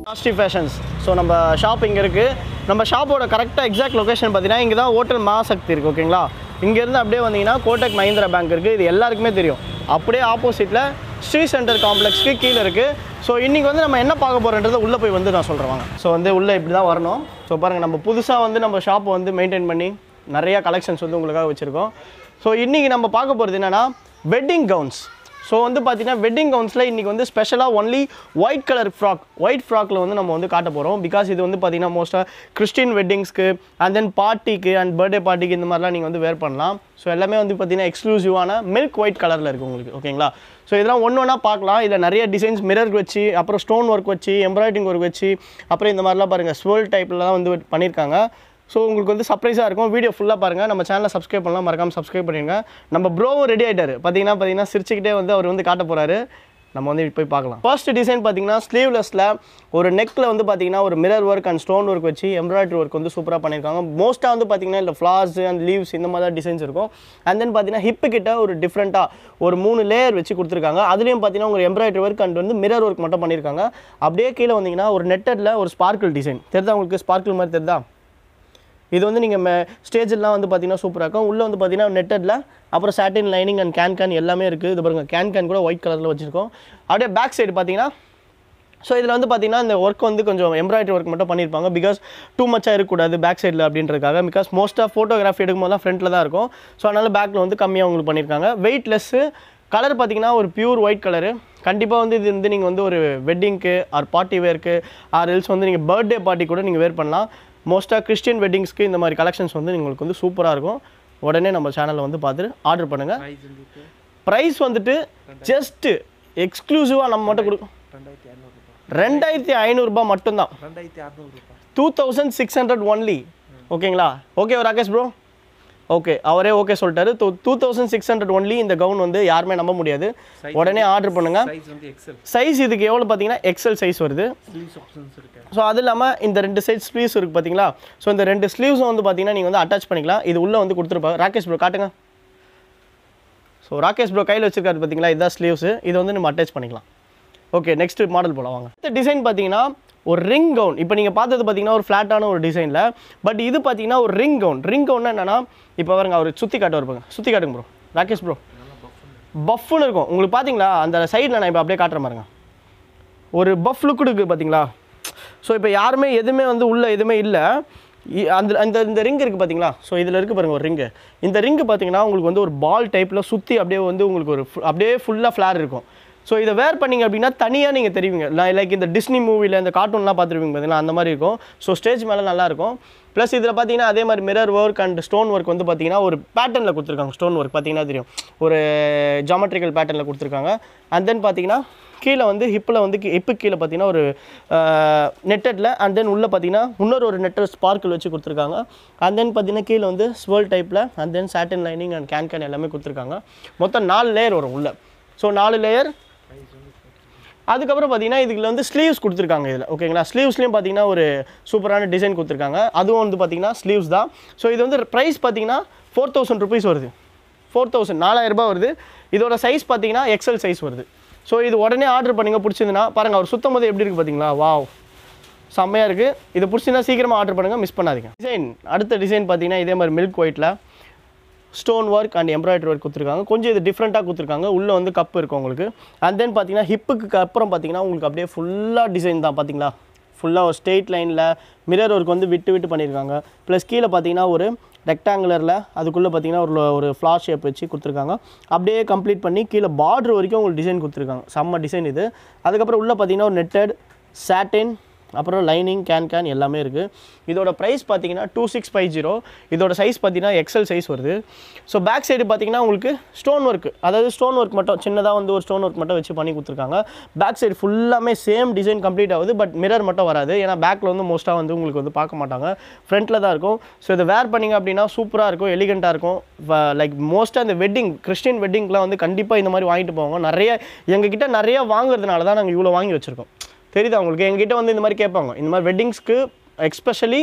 காஸ்டி fashions so நம்ம shop இங்கே இருக்குது நம்ம ஷாப்போட கரெக்டாக எக்ஸாக்ட் லொகேஷன் பார்த்தீங்கன்னா இங்கே தான் ஹோட்டல் மாசக்தி இருக்குது ஓகேங்களா இங்கேருந்து அப்படியே வந்தீங்கன்னா கோட்டக் மஹிந்திரா பேங்க் இருக்குது இது எல்லாருக்குமே தெரியும் அப்படியே ஆப்போசிட்டில் ஸ்ரீ சென்டர் காம்ப்ளெக்ஸ்க்கு கீழே இருக்குது ஸோ இன்றைக்கி வந்து நம்ம என்ன பார்க்க போகிறோன்றதை உள்ளே போய் வந்து நான் சொல்கிறேன் வாங்க ஸோ வந்து உள்ளே இப்படி தான் வரணும் ஸோ பாருங்கள் நம்ம புதுசாக வந்து நம்ம ஷாப்பை வந்து மெயின்டைன் பண்ணி நிறையா கலெக்ஷன்ஸ் வந்து உங்களுக்காக வச்சுருக்கோம் ஸோ இன்றைக்கி நம்ம பார்க்க போகிறது என்னென்னா வெட்டிங் கவுன்ஸ் ஸோ வந்து பார்த்தீங்கன்னா வெட்டிங் கவுன்ஸில் இன்றைக்கி வந்து ஸ்பெஷலாக only white colour frock white ஃப்ராக்கில் வந்து நம்ம வந்து காட்ட போகிறோம் பிகாஸ் இது வந்து பார்த்தீங்கன்னா மோஸ்ட்டாக கிறிஸ்டின் வெட்டிங்ஸ்க்கு அண்ட் தென் பார்ட்டிக்கு அண்ட் பர்த்டே பார்ட்டிக்கு இந்த மாதிரிலாம் நீங்கள் வந்து வேர் பண்ணலாம் ஸோ எல்லாமே வந்து பார்த்தீங்கன்னா எக்ஸ்க்ளூசிவான மில்க் ஒயிட் கலரில் இருக்குது உங்களுக்கு ஓகேங்களா ஸோ இதெல்லாம் ஒன்று ஒன்றா பார்க்கலாம் இதில் நிறைய டிசைன்ஸ் மிரர் வச்சு அப்புறம் ஸ்டோன் ஒர்க் வச்சு எம்ப்ராய்டிங் ஒர்க் வச்சு அப்புறம் இந்த மாதிரிலாம் பாருங்கள் ஸ்வேல் டைப்லலாம் வந்து பண்ணியிருக்காங்க ஸோ உங்களுக்கு வந்து சர்ப்ரைஸாக இருக்கும் வீடியோ ஃபுல்லாக பாருங்கள் நம்ம சேனலை சப்ஸ்கிரைப் பண்ணலாம் மறக்காமல் சப்ஸ்கிரைப் பண்ணிடுங்க நம்ம ப்ரோவும் ரெடி ஆகிட்டார் பார்த்தீங்கன்னா பார்த்தீங்கன்னா சிரிச்சுக்கிட்டே வந்து அவர் வந்து காட்ட போகிறாரு நம்ம வந்து போய் பார்க்கலாம் ஃபர்ஸ்ட் டிசைன் பார்த்தீங்கன்னா ஸ்லீவ்லெஸில் ஒரு நெக்கில் வந்து பார்த்தீங்கன்னா ஒரு mirror work and stone work வச்சு எம்ப்ராய்டரி ஒர்க் வந்து சூப்பராக பண்ணியிருக்காங்க மோஸ்ட்டாக வந்து பார்த்தீங்கன்னா இல்லை ஃப்ளார்ஸ் அண்ட் லீவ்ஸ் இந்த மாதிரி தான் டிசைன்ஸ் இருக்கும் அண்ட் தென் பார்த்தீங்கன்னா ஹிப்பு கிட்ட ஒரு டிஃப்ரெண்ட்டாக ஒரு மூணு லேயர் வச்சு கொடுத்துருக்காங்க அதுலேயும் பார்த்தீங்கன்னா ஒரு எம்ப்ராய்டரி ஒர்க் அண்ட் வந்து மிரர் ஒர்க் மட்டும் பண்ணியிருக்காங்க அப்படியே கீழே வந்தீங்கன்னா ஒரு நெட்டடில் ஒரு ஸ்பார்க்கிள் டிசைன் தெரியுதா உங்களுக்கு ஸ்பார்க்கிள் மாதிரி தெரியுதா இது வந்து நீங்கள் மே ஸ்டேஜெல்லாம் வந்து பார்த்தீங்கன்னா சூப்பராக இருக்கும் உள்ளே வந்து பார்த்தீங்கன்னா நெட்டடில் அப்புறம் satin lining and can can எல்லாமே இருக்குது இது பாருங்கள் கேன் கேன் கூட ஒயிட் கலரில் வச்சுருக்கோம் அப்படியே பேக் சைடு பார்த்தீங்கன்னா ஸோ இதில் வந்து பார்த்தீங்கன்னா இந்த ஒர்க் வந்து கொஞ்சம் எம்ப்ராய்டரி ஒர்க் மட்டும் பண்ணியிருப்பாங்க பிகாஸ் டூ மச்சாக இருக்கக்கூடாது பேக் சைடில் அப்படின்றதுக்காக பிகாஸ் மோஸ்ட்டாக ஃபோட்டோகிராஃபி எடுக்கும்போது தான் ஃப்ரண்ட்டில் தான் இருக்கும் ஸோ அதனால் பேக்கில் வந்து கம்மியாக உங்களுக்கு பண்ணியிருக்காங்க வெயிட்லெஸ்ஸு கலர் பார்த்தீங்கன்னா ஒரு பியூர் ஒயிட் கலரு கண்டிப்பாக வந்து இது வந்து நீங்கள் வந்து ஒரு வெட்டிங்க்கு ஆர் பார்ட்டி வேர்க்கு ஆர் எல்ஸ் வந்து நீங்கள் பர்த்டே பார்ட்டி கூட நீங்கள் வேர் பண்ணலாம் மோஸ்ட்டாக கிறிஸ்டியன் வெட்டிங்ஸ்க்கு இந்த மாதிரி கலெக்ஷன்ஸ் வந்து உங்களுக்கு வந்து சூப்பராக இருக்கும் உடனே நம்ம சேனலில் வந்து பார்த்துட்டு ஆர்டர் பண்ணுங்கள் ப்ரைஸ் வந்துட்டு ப்ரைஸ் வந்துட்டு ஜஸ்ட்டு எக்ஸ்க்ளூசிவாக நம்ம மட்டும் கொடுக்கும் ரெண்டாயிரத்தி இரநூறுபா ரெண்டாயிரத்தி ஐநூறுரூபா மட்டும்தான் ரெண்டாயிரத்தி அறநூறுபா two thousand six hundred only ஓகேங்களா ஓகே ராகேஷ் ப்ரோ ஓகே அவரே ஓகே சொல்லிட்டாரு two two thousand six hundred only இந்த கவுன் வந்து யாருமே நம்ப முடியாது உடனே ஆர்டர் பண்ணுங்க சைஸ் வந்து எக்ஸல் சைஸ் இதுக்கு எவ்வளோ பார்த்தீங்கன்னா எக்ஸல் சைஸ் வருது ஸ்லீவ்ஸ் ஆப்ஷன்ஸ் இருக்கு ஸோ அது இல்லாமல் இந்த ரெண்டு சைட் ஸ்லீவ்ஸ் இருக்குது பார்த்தீங்களா ஸோ இந்த ரெண்டு ஸ்லீவ்ஸும் வந்து பார்த்தீங்கன்னா நீங்கள் வந்து அட்டாச் பண்ணிக்கலாம் இது உள்ளே வந்து கொடுத்துருப்பாங்க ராகேஷ் ப்ரோ காட்டுங்க ஸோ ராகேஷ் ப்ரோ கையில் வச்சிருக்காரு பார்த்தீங்களா இதுதான் ஸ்லீவ்ஸு இது வந்து நம்ம அட்டாச் பண்ணிக்கலாம் ஓகே நெக்ஸ்ட் மாடல் போலாம் வாங்க இந்த டிசைன் பார்த்தீங்கன்னா ஒரு ரிங் கவுன் இப்போ நீங்கள் பார்த்தது பார்த்தீங்கன்னா ஒரு ஃப்ளாட்டான ஒரு டிசைனில் பட் இது பார்த்தீங்கன்னா ஒரு ரிங் கவுன் ரிங் கவுன் என்னன்னா இப்போ பாருங்க அவர் சுற்றி காட்ட இருப்பாங்க சுற்றி காட்டுங்க ப்ரோ ராகேஷ் ப்ரோ பஃப்னு இருக்கும் உங்களுக்கு பார்த்தீங்களா அந்த சைடில் நான் இப்போ அப்படியே காட்டுறேன் பாருங்க ஒரு பஃப் லுக் இருக்குது பார்த்தீங்களா ஸோ இப்போ யாருமே எதுவுமே வந்து உள்ள எதுவுமே இல்லை இ- அந்த அந்த இந்த ரிங் இருக்குது பார்த்தீங்களா ஸோ இதில் இருக்குது பாருங்கள் ஒரு ரிங்கு இந்த ரிங்கு பார்த்தீங்கன்னா உங்களுக்கு வந்து ஒரு பால் டைப்பில் சுற்றி அப்படியே வந்து உங்களுக்கு ஒரு ஃபு- அப்படியே ஃபுல்லாக ஃப்ளார் இருக்கும் ஸோ இதை வேர் பண்ணீங்க அப்படின்னா தனியாக நீங்கள் தெரிவிங்க லைக் இந்த டிஸ்னி மூவியில் இந்த கார்ட்டூன்லாம் பார்த்துருப்பீங்க பார்த்தீங்களா அந்த மாதிரி இருக்கும் ஸோ ஸ்டேஜ் மேலே நல்லாயிருக்கும் ப்ளஸ் இதில் பார்த்தீங்கன்னா அதே மாதிரி mirror work and stone work வந்து பார்த்தீங்கன்னா ஒரு பேட்டர்னில் கொடுத்துருக்காங்க ஸ்டோன் ஒர்க் பார்த்தீங்கன்னா தெரியும் ஒரு ஜாமெட்ரிக்கல் பேட்டர்னில் கொடுத்துருக்காங்க அண்ட் தென் பார்த்தீங்கன்னா கீழே வந்து ஹிப்பில் வந்து ஹிப்பு கீழே பார்த்தீங்கன்னா ஒரு நெட்டடில் அண்ட் தென் உள்ளே பார்த்தீங்கன்னா இன்னொரு ஒரு நெட்டர் ஸ்பார்க்கிள் வச்சு கொடுத்துருக்காங்க அண்ட் தென் பார்த்தீங்கன்னா கீழே வந்து ஸ்வேல் டைப்பில் and then satin lining and can can எல்லாமே கொடுத்துருக்காங்க மொத்தம் நாலு லேயர் வரும் உள்ள ஸோ நாலு லேயர் அதுக்கப்புறம் பார்த்தீங்கன்னா இதுல வந்து ஸ்லீவ்ஸ் கொடுத்துருக்காங்க இதில் ஓகேங்களா ஸ்லீவ்ஸ்லேயும் பார்த்தீங்கன்னா ஒரு சூப்பரான டிசைன் கொடுத்துருக்காங்க அதுவும் வந்து பார்த்தீங்கன்னா ஸ்லீவ்ஸ் தான் ஸோ இது வந்து ப்ரைஸ் பார்த்தீங்கன்னா ஃபோர் தௌசண்ட் ருபீஸ் வருது ஃபோர் தௌசண்ட் நாலாயிரரூபா வருது இதோட சைஸ் பார்த்தீங்கன்னா எக்ஸல் சைஸ் வருது ஸோ இது உடனே ஆர்டர் பண்ணிங்க பிடிச்சிருந்துன்னா பாருங்கள் அவர் சுத்தம் போது எப்படி இருக்குது பார்த்தீங்களா வாவ் செம்மையாக இருக்குது இது பிடிச்சிருந்தா சீக்கிரமாக ஆர்டர் பண்ணுங்கள் மிஸ் பண்ணாதீங்க டிசைன் அடுத்த டிசைன் பார்த்தீங்கன்னா இதே மாதிரி மில்க் ஒயிட்டில் stone work and embroidery work கொடுத்துருக்காங்க கொஞ்சம் இது டிஃப்ரெண்ட்டாக கொடுத்துருக்காங்க உள்ளே வந்து கப் இருக்கும் உங்களுக்கு அண்ட் தென் பார்த்தீங்கன்னா ஹிப்புக்கு அப்புறம் பார்த்தீங்கன்னா உங்களுக்கு அப்படியே ஃபுல்லாக டிசைன் தான் பார்த்தீங்களா ஃபுல்லாக ஒரு ஸ்ட்ரெயிட் லைனில் மிரர் ஒர்க் வந்து விட்டு விட்டு பண்ணியிருக்காங்க ப்ளஸ் கீழே பார்த்தீங்கன்னா ஒரு ரெக்டாங்குலரில் அதுக்குள்ளே பார்த்தீங்கன்னா ஒரு ஒரு ஃப்ளார் ஷேப் வச்சு கொடுத்துருக்காங்க அப்படியே கம்ப்ளீட் பண்ணி கீழே பார்டர் வரைக்கும் உங்களுக்கு டிசைன் கொடுத்துருக்காங்க செம்ம டிசைன் இது அதுக்கப்புறம் உள்ளே பார்த்தீங்கன்னா ஒரு நெட்டட் சாட்டின் அப்புறம் லைனிங் கேன் கேன் எல்லாமே இருக்குது இதோட ப்ரைஸ் பார்த்தீங்கன்னா டூ சிக்ஸ் ஃபைவ் ஜீரோ இதோட சைஸ் பார்த்தீங்கன்னா எக்ஸல் சைஸ் வருது ஸோ பேக் சைடு பார்த்தீங்கன்னா உங்களுக்கு ஸ்டோன் ஒர்க் அதாவது ஸ்டோன் ஒர்க் மட்டும் சின்னதாக வந்து ஒரு ஸ்டோன் ஒர்க் மட்டும் வச்சு பண்ணி கொடுத்துருக்காங்க பேக் சைடு ஃபுல்லாமே சேம் டிசைன் கம்ப்ளீட் ஆகுது பட் மிரர் மட்டும் வராது ஏன்னா பேக்கில் வந்து மோஸ்ட்டாக வந்து உங்களுக்கு வந்து பார்க்க மாட்டாங்க ஃப்ரண்ட்டில் தான் இருக்கும் ஸோ இதை வேர் பண்ணிங்க அப்படின்னா சூப்பராக இருக்கும் எலிகண்ட்டாக இருக்கும் லைக் மோஸ்ட்டாக இந்த வெட்டிங் கிறிஸ்டின் வெட்டிங்க்குலாம் வந்து கண்டிப்பாக இந்த மாதிரி வாங்கிட்டு போவாங்க நிறைய எங்ககிட்ட நிறைய வாங்குறதுனால தான் நாங்கள் இவ்வளோ வாங்கி வச்சுருக்கோம் தெரியுதா உங்களுக்கு எங்ககிட்ட வந்து இந்த மாதிரி கேட்பாங்க இந்த மாதிரி வெட்டிங்ஸ்க்கு எக்ஸ்பெஷலி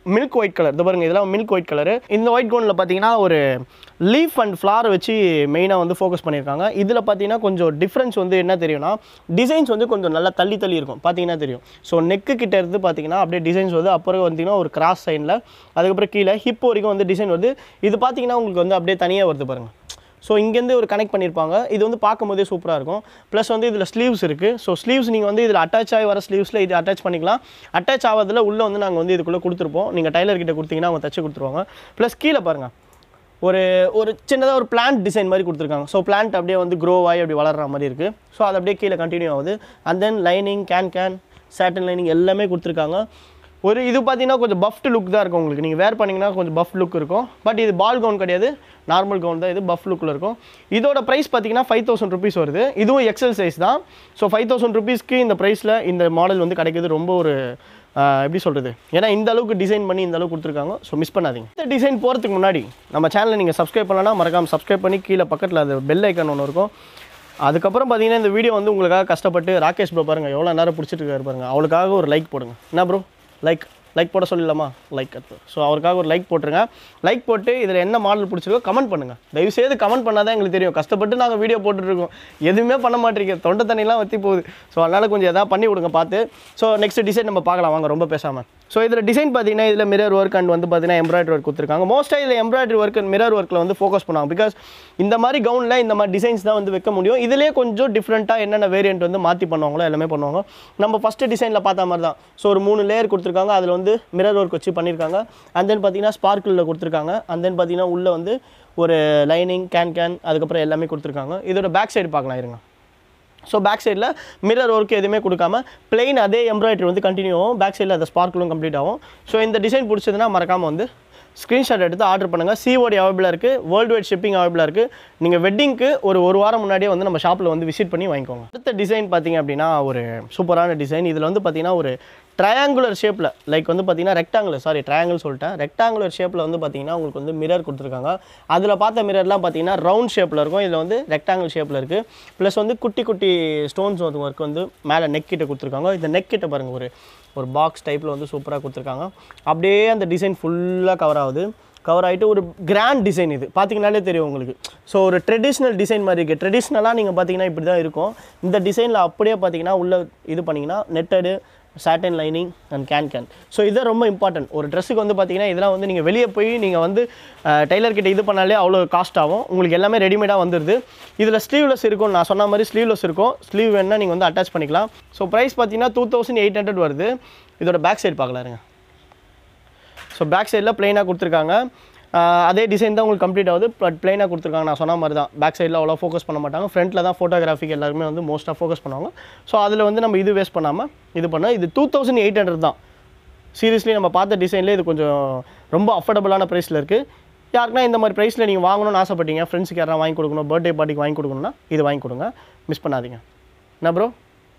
மில்க் ஒயிட் கலர் இது பாருங்க இதெல்லாம் மில்க் ஒயிட் கலர் இந்த ஒயிட் கவுனில் பார்த்தீங்கன்னா ஒரு லீஃப் அண்ட் ஃப்ளார் வச்சு மெயினாக வந்து ஃபோக்கஸ் பண்ணியிருக்காங்க இதில் பார்த்தீங்கன்னா கொஞ்சம் டிஃப்ரென்ஸ் வந்து என்ன தெரியும்னா டிசைன்ஸ் வந்து கொஞ்சம் நல்லா தள்ளி தள்ளி இருக்கும் பார்த்தீங்கன்னா தெரியும் ஸோ நெக்கு கிட்ட இருந்து பார்த்தீங்கன்னா அப்படியே டிசைன்ஸ் வந்து அப்புறம் வந்தீங்கன்னா ஒரு கிராஸ் சைனில் அதுக்கப்புறம் கீழே ஹிப் வரைக்கும் வந்து டிசைன் வருது இது பார்த்தீங்கன்னா உங்களுக்கு வந்து அப்படியே தனியாக வருது பாருங்கள் ஸோ இங்கேருந்து ஒரு கனெக்ட் பண்ணியிருப்பாங்க இது வந்து பார்க்கும்போதே சூப்பராக இருக்கும் ப்ளஸ் வந்து இதில் ஸ்லீவ்ஸ் இருக்குது ஸோ ஸ்லீவ்ஸ் நீங்கள் வந்து இதில் அட்டாச் ஆகி வர ஸ்லீவ்ஸில் இது அட்டாச் பண்ணிக்கலாம் அட்டாச் ஆகிறதுல உள்ளே வந்து நாங்கள் வந்து இதுக்குள்ளே கொடுத்துருப்போம் நீங்கள் டைலர் கிட்ட கொடுத்தீங்கன்னா அவங்க தச்சு கொடுத்துருவாங்க ப்ளஸ் கீழே பாருங்கள் ஒரு ஒரு சின்னதாக ஒரு பிளான்ட் டிசைன் மாதிரி கொடுத்துருக்காங்க ஸோ பிளான்ட் அப்படியே வந்து க்ரோ ஆகி அப்படி வளர்ற மாதிரி இருக்குது ஸோ அது அப்படியே கீழே கண்டினியூ ஆகுது and then lining can can satin lining எல்லாமே கொடுத்துருக்காங்க ஒரு இது பார்த்தீங்கன்னா கொஞ்சம் பஃப்ட் லுக் தான் இருக்கும் உங்களுக்கு நீங்கள் வேர் பண்ணிங்கன்னா கொஞ்சம் பஃப் லுக் இருக்கும் பட் இது பால் கவுன் கிடையாது நார்மல் கவுன் தான் இது பஃப் லுக்கில் இருக்கும் இதோட ப்ரைஸ் பார்த்தீங்கன்னா ஃபைவ் தௌசண்ட் ருபீஸ் வருது இதுவும் எக்ஸல் சைஸ் தான் ஸோ ஃபைவ் தௌசண்ட் ருபீஸ்க்கு இந்த ப்ரைஸில் இந்த மாடல் வந்து கிடைக்கிறது ரொம்ப ஒரு ஆஹ், எப்படி சொல்கிறது ஏன்னா இந்த அளவுக்கு டிசைன் பண்ணி இந்த அளவுக்கு கொடுத்துருக்காங்க ஸோ மிஸ் பண்ணாதீங்க இந்த டிசைன் போகிறதுக்கு முன்னாடி நம்ம சேனலை நீங்கள் சப்ஸ்கிரைப் பண்ணலன்னா மறக்காம சப்ஸ்கிரைப் பண்ணி கீழே பக்கத்தில் அது பெல் ஐக்கன் ஒன்று இருக்கும் அதுக்கப்புறம் பார்த்தீங்கன்னா இந்த வீடியோ வந்து உங்களுக்காக கஷ்டப்பட்டு ராகேஷ் ப்ரோ பாருங்கள் எவ்வளோ நேரம் பிடிச்சிட்டு இருக்காரு பாருங்க அவளுக்காக ஒரு லைக் போடுங்க என்ன ப்ரோ லைக் லைக் போட சொல்லலாமா லைக் ஸோ அவருக்காக ஒரு லைக் போட்டுருங்க லைக் போட்டு இதில் என்ன மாடல் பிடிச்சிருக்கோ கமெண்ட் பண்ணுங்கள் தயவுசெய்து கமெண்ட் பண்ணால் தான் எங்களுக்கு தெரியும் கஷ்டப்பட்டு நாங்கள் வீடியோ போட்டுட்ருக்கோம் எதுவுமே பண்ண மாட்டேங்க தொண்டை தண்ணிலாம் வற்றி போகுது ஸோ அதனால் கொஞ்சம் எதாவது பண்ணி விடுங்க பார்த்து ஸோ நெக்ஸ்ட் டிசைன் நம்ம பார்க்கலாம் வாங்க ரொம்ப பேசாமல் ஸோ இதில் டிசைன் பார்த்தீங்கன்னா இதில் மிரர் ஒர்க் அண்ட் வந்து பார்த்தீங்கன்னா எம்ப்ராய்டரி ஒர்க் கொடுத்துருக்காங்க மோஸ்ட்டாக இதில் எம்ப்ராய்டரி ஒர்க் அண்ட் மிரர் ஒர்க்கில் வந்து ஃபோக்கஸ் பண்ணுவாங்க பிகாஸ் இந்த மாதிரி கவுனில் இந்த மாதிரி டிசைன்ஸ் தான் வந்து வைக்க முடியும் இதிலே கொஞ்சம் டிஃப்ரெண்ட்டாக என்னென்ன வேரியன்ட் வந்து மாற்றி பண்ணுவாங்களோ எல்லாமே பண்ணுவாங்க நம்ம ஃபஸ்ட்டு டிசைனில் பார்த்த மாதிரி தான் ஸோ ஒரு மூணு லேயர் கொடுத்துருக்காங்க அதில் வந்து மிரர் ஒர்க் வச்சு பண்ணியிருக்காங்க அண்ட் தென் பார்த்தீங்கன்னா ஸ்பார்க்கிளில் கொடுத்துருக்காங்க அண்ட் தென் பார்த்தீங்கன்னா உள்ளே வந்து ஒரு லைனிங் கேன் கேன் அதுக்கப்புறம் எல்லாமே கொடுத்துருக்காங்க இதோட பேக் சைடு பார்க்கலாம் இருங்க ஸோ பேக் சைடில் மிரர் ஒர்க் எதுவுமே கொடுக்காம plain அதே எம்ப்ராய்டரி வந்து கண்டினியூ ஆகும் பேக் சைடில் அந்த ஸ்பார்க்கிளும் கம்ப்ளீட் ஆகும் ஸோ இந்த டிசைன் பிடிச்சதுன்னா மறக்காமல் வந்து ஸ்க்ரீன்ஷாட் எடுத்து ஆர்டர் பண்ணுங்கள் சிஓடி அவைபிளாக இருக்குது வேர்ல்டு வைட் ஷிப்பிங் அவைபிளாக இருக்குது நீங்கள் வெட்டிங்க்கு ஒரு ஒரு வாரம் முன்னாடியே வந்து நம்ம ஷாப்பில் வந்து விசிட் பண்ணி வாங்கிக்கோங்க அடுத்த டிசைன் பார்த்தீங்க அப்படின்னா ஒரு சூப்பரான டிசைன் இதில் வந்து பார்த்தீங்கன்னா ஒரு ட்ரையாங்குலர் ஷேப்பில் லைக் வந்து பார்த்தீங்கன்னா ரெக்டாங்குலர் சாரி ட்ரையாங்கிள் சொல்லிட்டேன் ரெக்டாங்குலர் ஷேப்பில் வந்து பார்த்தீங்கன்னா உங்களுக்கு வந்து மிரர் கொடுத்துருக்காங்க அதில் பார்த்த மிரர்லாம் பார்த்தீங்கன்னா ரவுண்ட் ஷேப்பில் இருக்கும் இதில் வந்து ரெக்டாங்கிள் ஷேப்பில் இருக்குது ப்ளஸ் வந்து குட்டி குட்டி ஸ்டோன்ஸ் வந்து ஒர்க் வந்து மேலே நெக் கிட்ட கொடுத்துருக்காங்க இந்த நெக் கிட்ட பாருங்கள் ஒரு ஒரு பாக்ஸ் டைப்பில் வந்து சூப்பராக கொடுத்துருக்காங்க அப்படியே அந்த டிசைன் ஃபுல்லாக கவர் ஆகுது கவர் ஆகிட்டு ஒரு கிராண்ட் டிசைன் இது பார்த்தீங்கனாலே தெரியும் உங்களுக்கு ஸோ ஒரு ட்ரெடிஷ்னல் டிசைன் மாதிரி இருக்குது ட்ரெடிஷ்னலாக நீங்கள் பார்த்தீங்கன்னா இப்படி தான் இருக்கும் இந்த டிசைனில் அப்படியே பார்த்தீங்கன்னா உள்ள இது பண்ணிங்கன்னா netted satin lining and can can so இது ரொம்ப இம்பார்ட்டன்ட் ஒரு ட்ரெஸ்ஸுக்கு வந்து பார்த்தீங்கன்னா இதெல்லாம் வந்து நீங்கள் வெளியே போய் நீங்கள் வந்து டெய்லர் கிட்ட இது பண்ணாலே அவ்வளோ காஸ்ட் ஆகும் உங்களுக்கு எல்லாமே ரெடிமேடாக வந்துடுது இதில் ஸ்லீவ்லெஸ் இருக்கும் நான் சொன்ன மாதிரி ஸ்லீவ்லெஸ் இருக்கும் ஸ்லீவ் வேணால் நீங்கள் வந்து அட்டாச் பண்ணிக்கலாம் ஸோ ப்ரைஸ் பார்த்தீங்கன்னா டூ தௌசண்ட் எயிட் ஹண்ட்ரட் வருது இதோட பேக் சைடு பார்க்கலாருங்க ஸோ பேக் சைடில் ப்ளைனாக கொடுத்துருக்காங்க ஆஹ் அதே டிசைன் தான் உங்களுக்கு கம்ப்ளீட் ஆகுது பட் ப்ளைனாக கொடுத்துருக்காங்க நான் சொன்ன மாதிரி தான் பேக் சைடில் அவ்வளோ ஃபோக்கஸ் பண்ண மாட்டாங்க ஃப்ரண்ட்டில் தான் ஃபோட்டோகிராஃபிக் எல்லாருமே வந்து மோஸ்ட்டாக ஃபோக்கஸ் பண்ணுவாங்க ஸோ அதில் வந்து நம்ம இது வேஸ்ட் பண்ணாமல் இது பண்ண இது டூ தௌசண்ட் எயிட் ஹண்ட்ரட் தான் சீரியஸ்லி நம்ம பார்த்த டிசைன்லேயே இது கொஞ்சம் ரொம்ப அஃபோர்டபுளான ப்ரைஸில் இருக்குது யாருக்குன்னா இந்த மாதிரி ப்ரைஸில் நீங்கள் வாங்கணும்னு ஆசைப்பட்டீங்க ஃப்ரெண்ட்ஸுக்கு யாராவது வாங்கி கொடுக்கணும் பர்த்டே பார்ட்டிக்கு வாங்கி கொடுக்கணும்னா இது வாங்கி கொடுங்க மிஸ் பண்ணாதீங்க என்ன ப்ரோ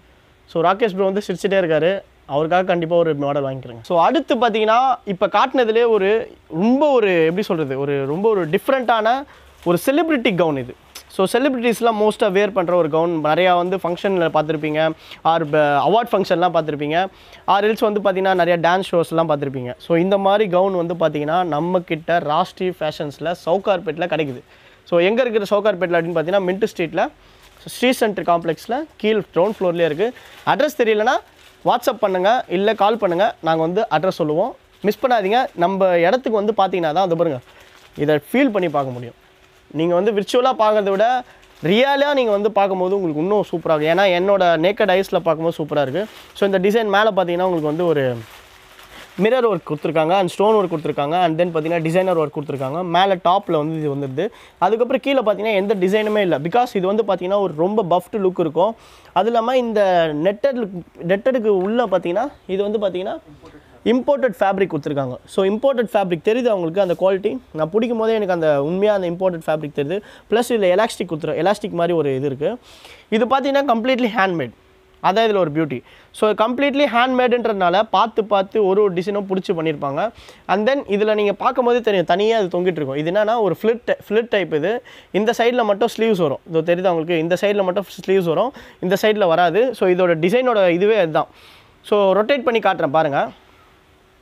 ஸோ ராகேஷ் ப்ரோ வந்து சிரிச்சிட்டே இருக்காரு அவருக்காக கண்டிப்பாக ஒரு மாடல் வாங்கிக்கிறேங்க ஸோ அடுத்து பார்த்தீங்கன்னா இப்போ காட்டினதுலேயே ஒரு ரொம்ப ஒரு எப்படி சொல்கிறது ஒரு ரொம்ப ஒரு டிஃப்ரெண்ட்டான ஒரு செலிப்ரிட்டி கவுன் இது ஸோ செலிப்ரிட்டிஸ்லாம் மோஸ்ட்டாக வேர் பண்ணுற ஒரு கவுன் நிறையா வந்து ஃபங்க்ஷனில் பார்த்துருப்பீங்க ஆர் அவார்ட் ஃபங்க்ஷன்லாம் பார்த்துருப்பீங்க ஆர் எல்ஸ் வந்து பார்த்தீங்கன்னா நிறையா டான்ஸ் ஷோஸ்லாம் பார்த்துருப்பீங்க ஸோ இந்த மாதிரி கவுன் வந்து பார்த்தீங்கன்னா நம்மக்கிட்ட ராஷ்டி ஃபேஷன்ஸில் சவுகார்பேட்டில் கிடைக்குது ஸோ எங்கே இருக்கிற சவுகார்பேட்டில் அப்படின்னு பார்த்தீங்கன்னா மின்ட் ஸ்ட்ரீட்டில் ஸ்ரீ சென்டர் காம்ப்ளெக்ஸில் கீழ் கிரவுண்ட் ஃப்ளோர்லேயே இருக்குது அட்ரஸ் தெரியலனா வாட்ஸ்அப் பண்ணுங்கள் இல்லை கால் பண்ணுங்கள் நாங்கள் வந்து அட்ரஸ் சொல்லுவோம் மிஸ் பண்ணாதீங்க நம்ம இடத்துக்கு வந்து பார்த்தீங்கன்னா தான் அது பாருங்க இதை ஃபீல் பண்ணி பார்க்க முடியும் நீங்கள் வந்து விர்ச்சுவலாக பார்க்கறத விட ரியலாக நீங்கள் வந்து பார்க்கும்போது உங்களுக்கு இன்னும் சூப்பராக இருக்கும் ஏன்னா என்னோட நேக்கட் ஐஸில் பார்க்கும்போது சூப்பராக இருக்குது ஸோ இந்த டிசைன் மேலே பார்த்தீங்கன்னா உங்களுக்கு வந்து ஒரு மிரர் ஒர்க் கொடுத்துருக்காங்க அண்ட் ஸ்டோன் ஒர்க் கொடுத்துருக்காங்க அண்ட் தென் பார்த்தீங்கன்னா டிசைனர் ஒர்க் கொடுத்துருக்காங்க மேலே டாப்பில் வந்து இது வந்துடுது அதுக்கப்புறம் கீழே பார்த்தீங்கன்னா எந்த டிசைனுமே இல்லை பிகாஸ் இது வந்து பார்த்தீங்கன்னா ஒரு ரொம்ப பஃப்டு லுக் இருக்கும் அது இல்லாமல் இந்த நெட்டட் நெட்டடுக்கு உள்ளே பார்த்தீங்கன்னா இது வந்து பார்த்தீங்கன்னா இம்போர்ட்டட் ஃபேப்ரிக் கொடுத்துருக்காங்க ஸோ இம்போர்ட்டட் ஃபேப்ரிக் தெரியுது அவங்களுக்கு அந்த குவாலிட்டி நான் பிடிக்கும் போதே எனக்கு அந்த உண்மையாக அந்த இம்போர்ட்டட் ஃபேப்ரிக் தெரியுது ப்ளஸ் இதில் எலாஸ்டிக் கொடுத்துரு எலாஸ்டிக் மாதிரி ஒரு இது இருக்குது இது பார்த்தீங்கன்னா கம்ப்ளீட்லி ஹேண்ட்மேட் அதான் இதில் ஒரு பியூட்டி ஸோ கம்ப்ளீட்லி ஹேண்ட்மேடுன்றதுனால பார்த்து பார்த்து ஒரு ஒரு டிசைனும் பிடிச்சி பண்ணியிருப்பாங்க அண்ட் தென் இதில் நீங்கள் பார்க்கும்போது தெரியும் தனியாக அது தொங்கிட்டு இருக்கும் இது என்னன்னா ஒரு ஃப்ளிட் ஃப்ளிட் டைப் இது இந்த சைடில் மட்டும் ஸ்லீவ்ஸ் வரும் இது தெரியுது அவங்களுக்கு இந்த சைடில் மட்டும் ஸ்லீவ்ஸ் வரும் இந்த சைடில் வராது ஸோ இதோட டிசைனோட இதுவே அதுதான் ஸோ ரொட்டேட் பண்ணி காட்டுறேன் பாருங்கள்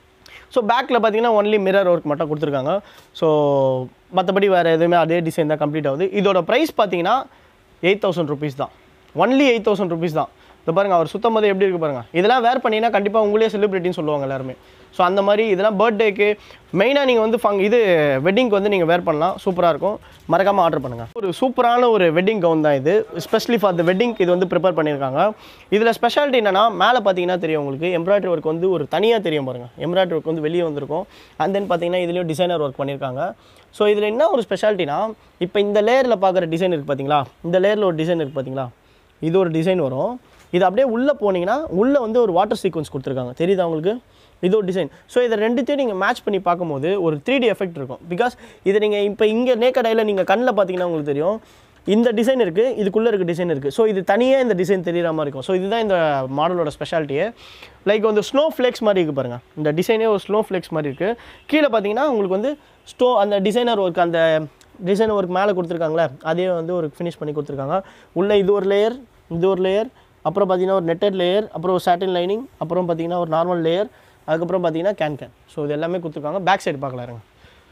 ஸோ பேக்கில் பார்த்தீங்கன்னா ஒன்லி மிரர் ஒர்க் மட்டும் கொடுத்துருக்காங்க ஸோ மற்றபடி வேறு எதுவுமே அதே டிசைன் தான் கம்ப்ளீட் ஆகுது இதோட ப்ரைஸ் பார்த்தீங்கன்னா எயிட் தௌசண்ட் ருபீஸ் தான் ஒன்லி எயிட் தௌசண்ட் ருபீஸ் தான் இப்போ பாருங்க அவர் சுத்தம் போது எப்படி இருக்கு பாருங்க இதெல்லாம் வேர் பண்ணிங்கன்னா கண்டிப்பாக உங்களே செலிபிரிட்டின்னு சொல்லுவாங்க எல்லாருமே ஸோ அந்த மாதிரி இதெல்லாம் பர்த்டேக்கு மெயினாக நீங்கள் வந்து ஃபங் இது வெட்டிங்க்கு வந்து நீங்கள் வேர் பண்ணலாம் சூப்பராக இருக்கும் மறக்காமல் ஆர்டர் பண்ணுங்கள் ஒரு சூப்பரான ஒரு வெட்டிங் கவுன் தான் இது ஸ்பெஷலி ஃபார் த வெட்டிங் இது வந்து ப்ரிப்பேர் பண்ணியிருக்காங்க இதில் ஸ்பெஷாலிட்டி என்னன்னா மேலே பார்த்தீங்கன்னா தெரியும் உங்களுக்கு எம்ப்ராய்டரி ஒர்க் வந்து ஒரு தனியாக தெரியும் பாருங்கள் எம்ப்ராய்டரி ஒர்க் வந்து வெளியே வந்திருக்கும் அண்ட் தென் பார்த்தீங்கன்னா இதுலேயும் டிசைனர் ஒர்க் பண்ணியிருக்காங்க ஸோ இதில் என்ன ஒரு ஸ்பெஷாலிட்டினா இப்போ இந்த லேயரில் பார்க்குற டிசைன் இருக்குது பார்த்தீங்களா இந்த லேயரில் ஒரு டிசைன் இருக்குது பார்த்தீங்களா இது ஒரு டிசைன் வரும் இது அப்படியே உள்ளே போனீங்கன்னா உள்ளே வந்து ஒரு வாட்டர் சீக்வன்ஸ் கொடுத்துருக்காங்க தெரியுதா உங்களுக்கு இது ஒரு டிசைன் ஸோ இதை ரெண்டுத்தையும் நீங்கள் மேட்ச் பண்ணி பார்க்கும்போது ஒரு த்ரீ டி எஃபெக்ட் இருக்கும் பிகாஸ் இதை நீங்கள் இப்போ இங்கே நேக்கடையில் நீங்கள் கண்ணில் பார்த்தீங்கன்னா உங்களுக்கு தெரியும் இந்த டிசைன் இருக்குது இதுக்குள்ளே இருக்க டிசைன் இருக்குது ஸோ இது தனியாக இந்த டிசைன் தெரியுற மாதிரி இருக்கும் ஸோ இதுதான் இந்த மாடலோட ஸ்பெஷாலிட்டியே லைக் வந்து ஸ்னோ ஃப்ளேக்ஸ் மாதிரி இருக்குது பாருங்கள் இந்த டிசைனே ஒரு ஸ்னோ ஃப்ளேக்ஸ் மாதிரி இருக்குது கீழே பார்த்தீங்கன்னா உங்களுக்கு வந்து ஸ்டோ அந்த டிசைனர் ஒர்க் அந்த டிசைன் ஒர்க் மேலே கொடுத்துருக்காங்களே அதே வந்து ஒரு ஃபினிஷ் பண்ணி கொடுத்துருக்காங்க உள்ளே இது ஒரு லேயர் இது ஒரு லேயர் அப்புறம் பார்த்தீங்கன்னா ஒரு நெட்டட் லேயர் அப்புறம் ஒரு சாட்டின் லைனிங் அப்புறம் பார்த்தீங்கன்னா ஒரு நார்மல் லேயர் அதுக்கப்புறம் பார்த்தீங்கன்னா கேன் கேன் ஸோ இது எல்லாமே கொடுத்துருக்காங்க பேக் சைடு பார்க்கலாம் இருங்க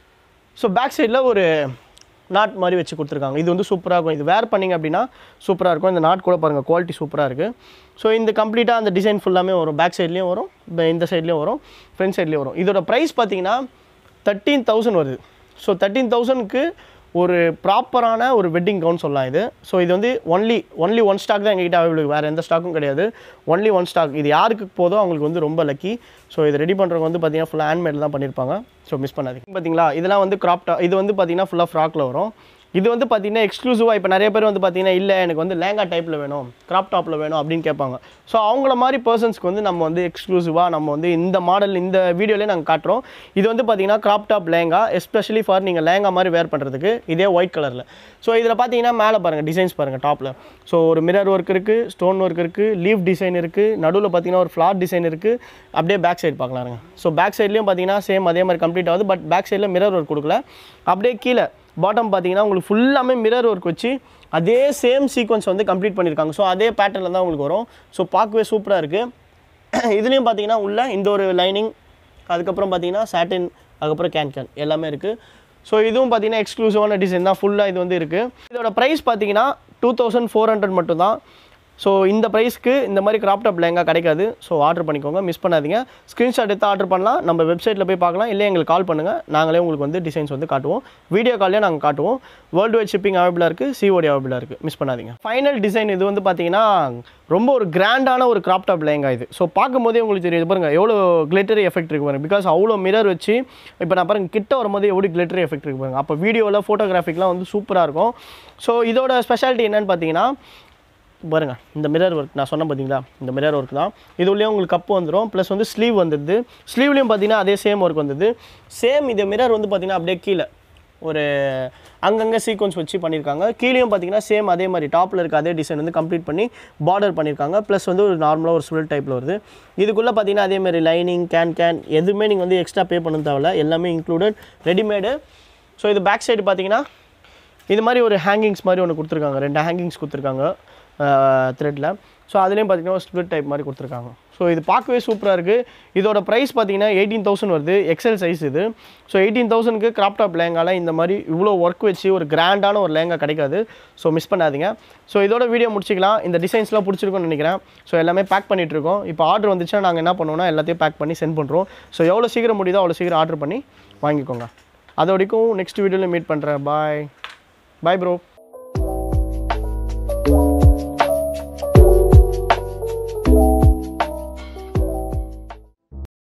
ஸோ பேக் சைடில் ஒரு நாட் மாதிரி வச்சு கொடுத்துருக்காங்க இது வந்து சூப்பராக இருக்கும் இது வேர் பண்ணிங்க அப்படின்னா சூப்பராக இருக்கும் இந்த நாட் கூட பாருங்கள் குவாலிட்டி சூப்பராக இருக்குது ஸோ இந்த கம்ப்ளீட்டாக அந்த டிசைன் ஃபுல்லாமே வரும் பேக் சைட்லேயும் வரும் இப்ப இந்த சைட்லேயும் வரும் ஃப்ரண்ட் சைட்லேயும் வரும் இதோட ப்ரைஸ் பார்த்தீங்கன்னா தேர்ட்டீன் தௌசண்ட் வருது ஸோ தேர்ட்டீன் தௌசண்ட்க்கு ஒரு ப்ராப்பரான ஒரு வெட்டிங் கவுன் சொல்லலாம் இது ஸோ இது வந்து ஒன்லி ஒன்லி ஒன் ஸ்டாக் தான் எங்ககிட்ட அவைலபிள் வேறு எந்த ஸ்டாக்கும் கிடையாது ஒன்லி ஒன் ஸ்டாக் இது யாருக்கு போதோ அவங்களுக்கு வந்து ரொம்ப லக்கி ஸோ இது ரெடி பண்ணுறவங்க வந்து பார்த்தீங்கன்னா ஃபுல்லாக ஹேண்ட்மேட் தான் பண்ணியிருப்பாங்க ஸோ மிஸ் பண்ணாதீங்க பார்த்தீங்களா இதெல்லாம் வந்து கிராப்டா இது வந்து பார்த்தீங்கன்னா ஃபுல்லாக ஃப்ராக்கில் வரும் இது வந்து பார்த்தீங்கன்னா எக்ஸ்க்ளூசிவாக இப்போ நிறைய பேர் வந்து பார்த்தீங்கன்னா இல்லை எனக்கு வந்து லேங்கா டைப்பில் வேணும் கிராப் டாப்பில் வேணும் அப்படின்னு கேட்பாங்க ஸோ அவங்கள மாதிரி பர்சன்ஸ்க்கு வந்து நம்ம வந்து எக்ஸ்க்ளூசிவாக நம்ம வந்து இந்த மாடல் இந்த வீடியோலேயே நாங்கள் காட்டுறோம் இது வந்து பார்த்தீங்கன்னா crop top lehenga especially for நீங்கள் லேங்கா மாதிரி வேர் பண்ணுறதுக்கு இதே ஒயிட் கலரில் ஸோ இதில் பார்த்தீங்கன்னா மேலே பாருங்கள் டிசைன்ஸ் பாருங்கள் டாப்பில் ஸோ ஒரு மிரர் ஒர்க் இருக்குது ஸ்டோன் ஒர்க் இருக்குது லீஃப் டிசைன் இருக்குது நடுவில் பார்த்தீங்கன்னா ஒரு ஃப்ளார் டிசைன் இருக்குது அப்படியே பேக் சைடு பார்க்கலாருங்க ஸோ பேக் சைட்லேயும் பார்த்தீங்கன்னா சேம் அதே மாதிரி கம்ப்ளீட் ஆகுது பட் பேக் சைடில் மிரர் ஒர்க் கொடுக்கல அப்படியே கீழே பாட்டம் பார்த்தீங்கன்னா உங்களுக்கு ஃபுல்லாமே மிரர் ஒர்க் வச்சு அதே சேம் சீக்வன்ஸ் வந்து கம்ப்ளீட் பண்ணியிருக்காங்க ஸோ அதே பேட்டர்னில் தான் உங்களுக்கு வரும் ஸோ பார்க்கவே சூப்பராக இருக்குது இதுலேயும் பார்த்தீங்கன்னா உள்ள இந்த ஒரு லைனிங் அதுக்கப்புறம் பார்த்தீங்கன்னா சாட்டின் அதுக்கப்புறம் கேன் கேன் எல்லாமே இருக்குது ஸோ இதுவும் பார்த்தீங்கன்னா எக்ஸ்க்ளூசிவான டிசைன் தான் ஃபுல்லாக இது வந்து இருக்குது இதோட ப்ரைஸ் பார்த்தீங்கன்னா டூ தௌசண்ட் ஃபோர் ஹண்ட்ரட் மட்டும் தான் ஸோ இந்த ப்ரைஸ்க்கு இந்த மாதிரி கிராப் டாப் லேங்கா கிடைக்காது ஸோ ஆர்டர் பண்ணிக்கோங்க மிஸ் பண்ணாதீங்க ஸ்க்ரீன்ஷாட் எடுத்து ஆர்டர் பண்ணலாம் நம்ம வெப்சைட்டில் போய் பார்க்கலாம் இல்லை எங்களுக்கு கால் பண்ணுங்கள் நாங்களே உங்களுக்கு வந்து டிசைன்ஸ் வந்து காட்டுவோம் வீடியோ கால்லேயே நாங்கள் காட்டுவோம் வேர்ல்டு வைட் ஷிப்பிங் அவைபிளாக இருக்குது சிஓடி அவைபிளாக இருக்குது மிஸ் பண்ணாதீங்க ஃபைனல் டிசைன் இது வந்து பார்த்தீங்கன்னா ரொம்ப ஒரு கிராண்டான ஒரு கிராப் டாப் லேங்கா இது ஸோ பார்க்கும்போதே உங்களுக்கு தெரியுது பாருங்கள் எவ்வளோ கிளிட்டரி எஃபெக்ட் இருக்கு பாருங்க பிகாஸ் அவ்வளோ மிரர் வச்சு இப்போ நான் பாருங்க கிட்ட வரும்போது எவ்வளோ கிளிட்டரி எஃபெக்ட் இருக்கு பாருங்க அப்போ வீடியோவில் ஃபோட்டோகிராஃபிக்லாம் வந்து சூப்பராக இருக்கும் ஸோ இதோட ஸ்பெஷாலிட்டி என்னன்னு பார்த்தீங்கன்னா பாருங்க இந்த மிரர் ஒர்க் நான் சொன்னேன் பார்த்தீங்களா இந்த மிரர் ஒர்க் தான் இது உள்ளே உங்களுக்கு கப்பு வந்துடும் ப்ளஸ் வந்து ஸ்லீவ் வந்துடுது ஸ்லீவ்லேயும் பார்த்தீங்கன்னா அதே சேம் ஒர்க் வந்தது சேம் இது மிரர் வந்து பார்த்தீங்கன்னா அப்படியே கீழே ஒரு அங்கங்கே சீக்வன்ஸ் வச்சு பண்ணியிருக்காங்க கீழேயும் பார்த்தீங்கன்னா சேம் அதே மாதிரி டாப்பில் இருக்க அதே டிசைன் வந்து கம்ப்ளீட் பண்ணி பார்டர் பண்ணியிருக்காங்க ப்ளஸ் வந்து ஒரு நார்மலாக ஒரு ஸ்வில் டைப்பில் வருது இதுக்குள்ளே பார்த்தீங்கன்னா அதே மாதிரி லைனிங் கேன் கேன் எதுவுமே நீங்கள் வந்து எக்ஸ்ட்ரா பே பண்ண தேவையில்ல எல்லாமே இன்க்ளூடட் ரெடிமேடு ஸோ இது பேக் சைடு பார்த்தீங்கன்னா இது மாதிரி ஒரு ஹேங்கிங்ஸ் மாதிரி ஒன்று கொடுத்துருக்காங்க ரெண்டு ஹேங்கிங்ஸ் கொடுத்துருக்காங்க த்ரெட்டில் ஸோ அதுலேயும் பார்த்தீங்கன்னா ஒரு ஸ்ப்ளிட் டைப் மாதிரி கொடுத்துருக்காங்க ஸோ இது பார்க்கவே சூப்பராக இருக்குது இதோட ப்ரைஸ் பார்த்தீங்கன்னா எயிட்டீன் தௌசண்ட் வருது எக்ஸல் சைஸ் இது ஸோ எயிட்டீன் தௌசண்ட்க்கு கிராப் டாப் லேங்கால இந்த மாதிரி இவ்வளோ ஒர்க் வச்சு ஒரு கிராண்டான ஒரு லேங்கா கிடைக்காது ஸோ மிஸ் பண்ணாதீங்க ஸோ இதோட வீடியோ முடிச்சிக்கலாம் இந்த டிசைன்ஸ்லாம் பிடிச்சிருக்கும்னு நினைக்கிறேன் ஸோ எல்லாமே பேக் பண்ணிகிட்ருக்கோம் இப்போ ஆர்டர் வந்துச்சுன்னா நாங்கள் என்ன பண்ணுவோம்னா எல்லாத்தையும் பேக் பண்ணி சென்ட் பண்ணுறோம் ஸோ எவ்வளோ சீக்கிரம் முடியுதோ அவ்வளோ சீக்கிரம் ஆர்டர் பண்ணி வாங்கிக்கோங்க அதோடைக்கும் நெக்ஸ்ட் வீடியோவில் மீட் பண்ணுறேன் பாய் பாய் ப்ரோ